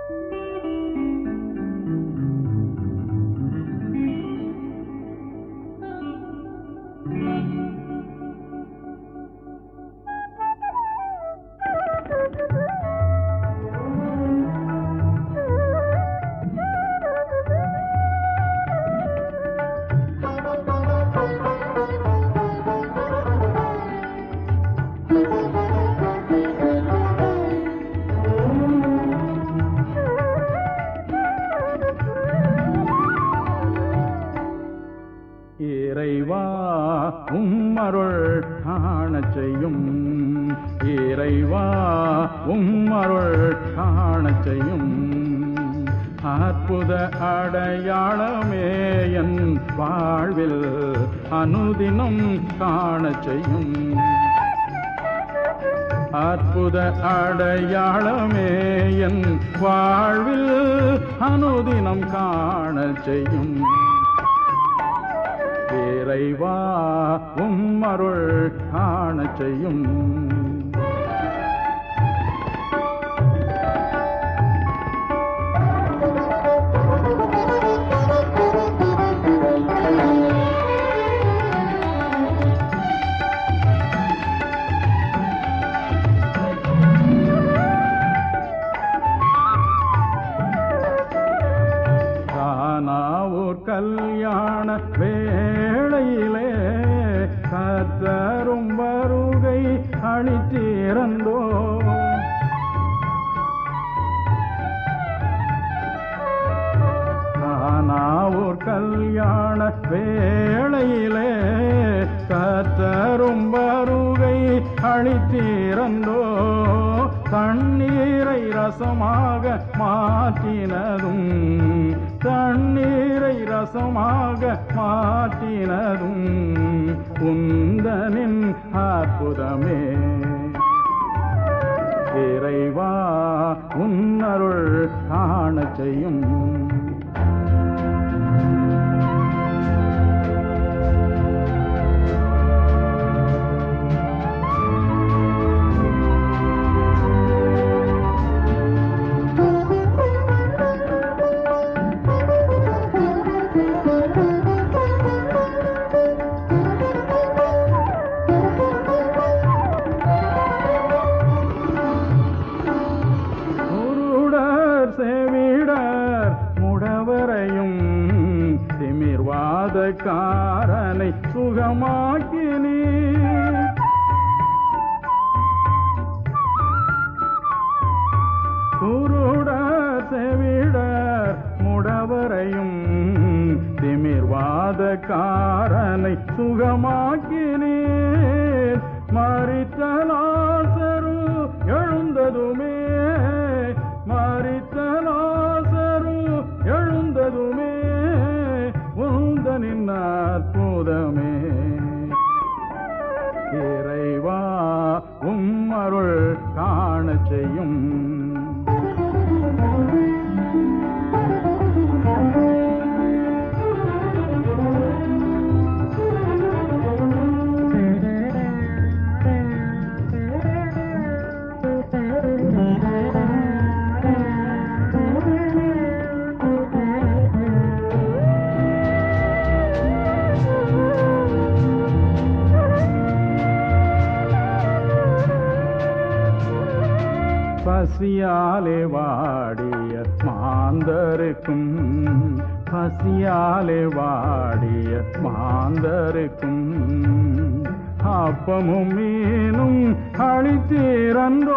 இறைவா உம்மருள் காணச் செய்யும் இறைவா உம்மருள் காணச் செய்யும் அற்புத அடையாளமே என் வாழ்வில் அனுதினம் காணச் செய்யும் அற்புத அடையாளமே என் வாழ்வில் அனுதினம் காணச் செய்யும் இறைவா உம்மருள் காணச் செய்யும் கானாவூர் கல்யாண வேளையிலே கத்தரும் வருகை அளித்திறந்தோ கானாவூர் கல்யாண வேளையிலே கத்தரும் வருகை அளித்திறந்தோ தண்ணீரை ரசமாக மாற்றினதும் தண்ணீரை ரசமாக மாற்றினதும் உந்தனின் அற்புதமே இறைவா உன்னருள் காணச் செய்யும் குருடர் செவிடர் முடவரையும் திமிர்வாதக்காரனை சுகமாக்கினீ குருடர் செவிடர் முடவரையும் திமிர்வாதக்காரனை சுகமாக்கினீர் மறித்த லாசரு எழுந்ததுமே மறித்த லாசரு எழுந்ததுமே உந்தனின் அற்புதமே இறைவா உம்மருள் காணச் செய்யும் பசியாலே வாடிய மாந்தருக்கும் பசியாலே வாடிய மாந்தருக்கும் அப்பமும் மீனும் அழித்தீரன்றோ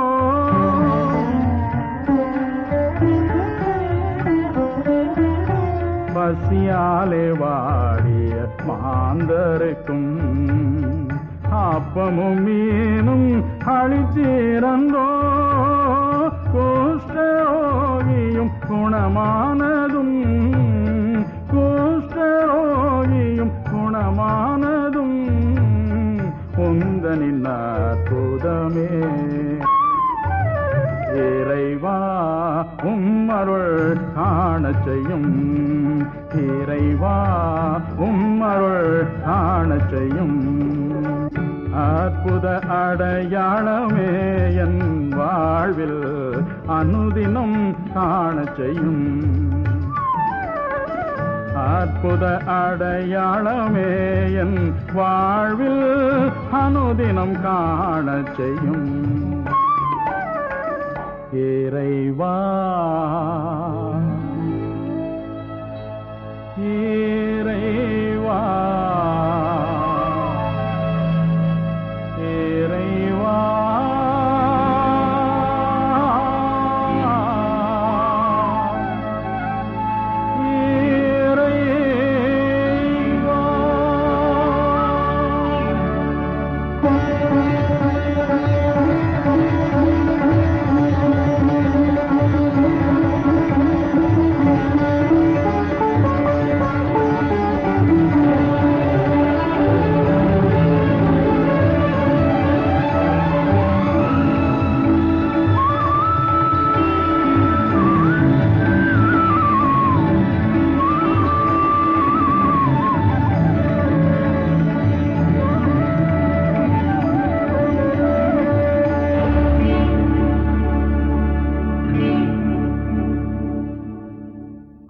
பசியாலே வாடிய மாந்தருக்கும் அப்பமும் மீனும் அழித்தீரன்றோ குஷ்டரோகியும் குணமானதும் குஷ்டரோகியும் குணமானதும் உந்தனின் அற்புதமே இறைவா உம்மருள் காணச் செய்யும் இறைவா உம்மருள் காணச் செய்யும் அற்புத அடையாளமே என் வாழ்வில் அனுதினம் காணச் செய்யும் அற்புத அடையாளமே என் வாழ்வில் அனுதினம் காணச் செய்யும் இறைவா